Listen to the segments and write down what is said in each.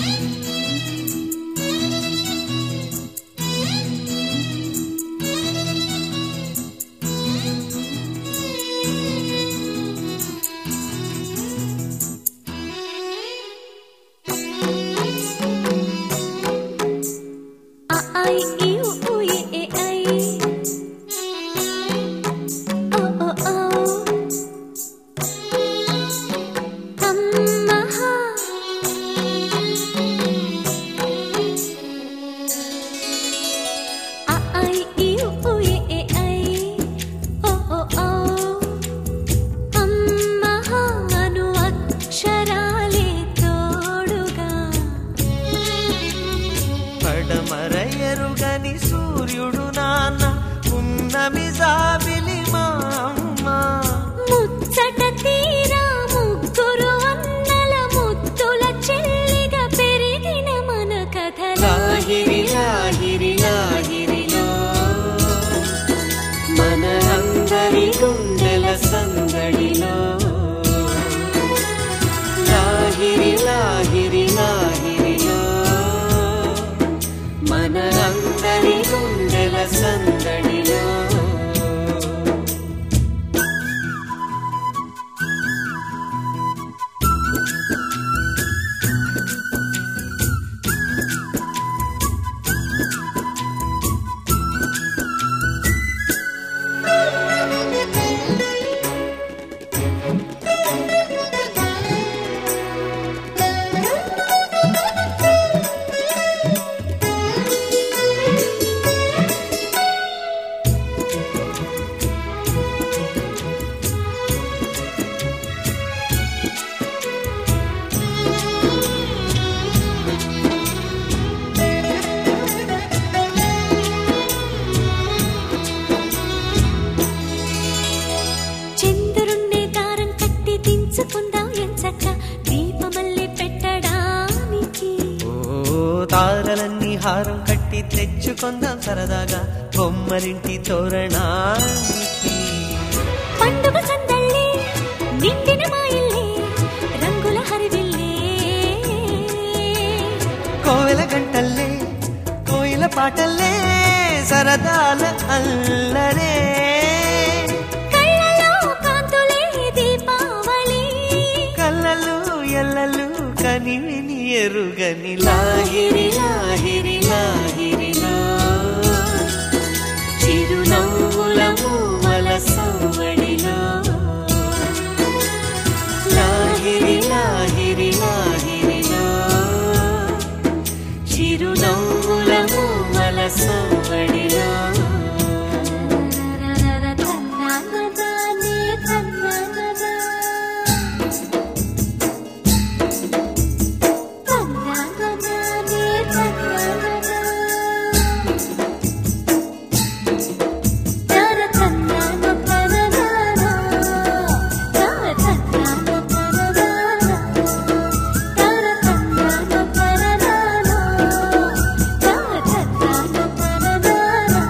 ఆ ఐ ఈ ఉ ఊ ఎ ఏ ఐ ఓ ఓ ఓ అమ్మహ ఆ ఐ ఈ ఉ ఊ ఎ ఏ ఐ ఓ ఓ ఓ అమ్మహ అను అక్షరాలే తోడుగా పడమర ఎరుగని సూర్యుడు నాన్న ఉన్నమి జాబిలి మా అమ్మ ముచ్చట తీరా ముగ్గురు అన్నల ముద్దుల చెల్లిగా పెరిగిన మన కథ లాహిరి లాహిరి లాహిరిలో మన అందరి గుండెల సందడిలో లాహిరి లాహిరి లాహిరిలో మన అందరి గుండెల సందడిలో చంద్రుణ్ణి దారం కట్టి దించుకుందాం ఎంచక్క దీపమల్లి పెట్టడానికి ఓ తారలన్నీ హారం కట్టి తెచ్చుకుందాం సరదాగా బొమ్మరింటి తోరణానికి పండుగ సందళ్ళే నిండిన మా ఇల్లే రంగుల హరివిల్లే కోవెల గంటల్లే కోయిల పాటల్లే సరదాల అల్లరే కళ్ళలో కాంతులే దీపావళి కళ్ళలు ఎల్లలు కనివిని ఎరుగని లాహిరి లాహిరి లాహిరిలో చిరునవ్వుల మూవల సవ్వడిలో లాహిరి లాహిరి లాహిరిలో చిరునవ్వుల మూవల సవ్వడిలో తన్నానదానే తన్నానదా తన్నానదానే తన్నానదా తర తన్నాన తనదానా తర తన్నాన తనదానా తర తన్నాన తనదానా తర తన్నాన తనదానా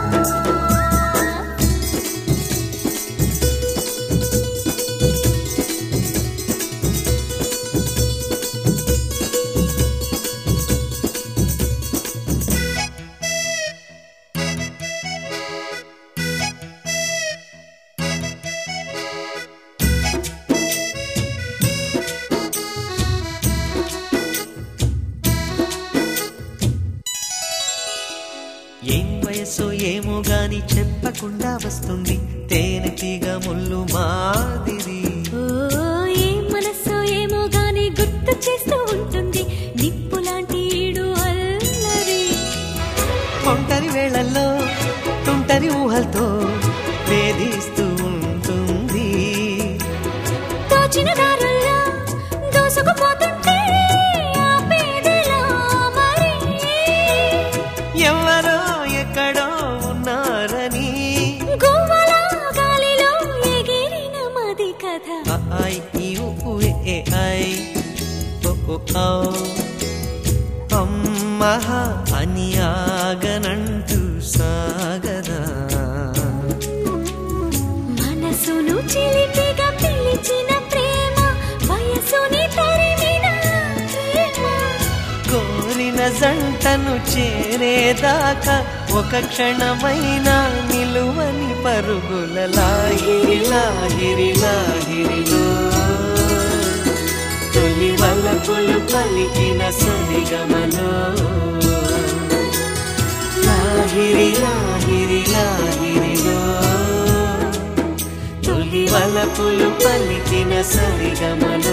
ఏం వయసు ఏమో గాని చెప్పకుండా వస్తుంది తేనె తీగ ముళ్ళు మాదిరి ఓ ఏ మనసో ఏమో గాని గుర్తు చేస్తూ ఉంటుంది నిప్పు లాంటి ఈడు అల్లరి ఒంటరి వేళల్లో తుంటరి ఊహలతో వేధిస్తూ ఉంటుంది తోచిన దారుల్లో దూసుకుపోతుంటే ఆపేదెలా మరి ఎవరో ఎక్కడో ఉన్నారని గువ్వల గాలిలో ఎగిరిన మది కథ ఐ ఈ ఉ ఏ ఐ ఓ ఓ ఔ అమ్మహ అని ఆగనంటూ సాగదా మనసును చిలిపిగా పిలిచిన ప్రేమ వయసుని తరిమిన ప్రేమ కో జంటను చేరేదాకా ఒక క్షణమైన నిలువని పరుగుల లాహిరి లాహిరి లాహిరిలో తొలి వలపులు పలికిన సరిగమలో లాహిరి లాహిరి లాహిరిలో తొలి వలపులు పలికిన సరిగమలో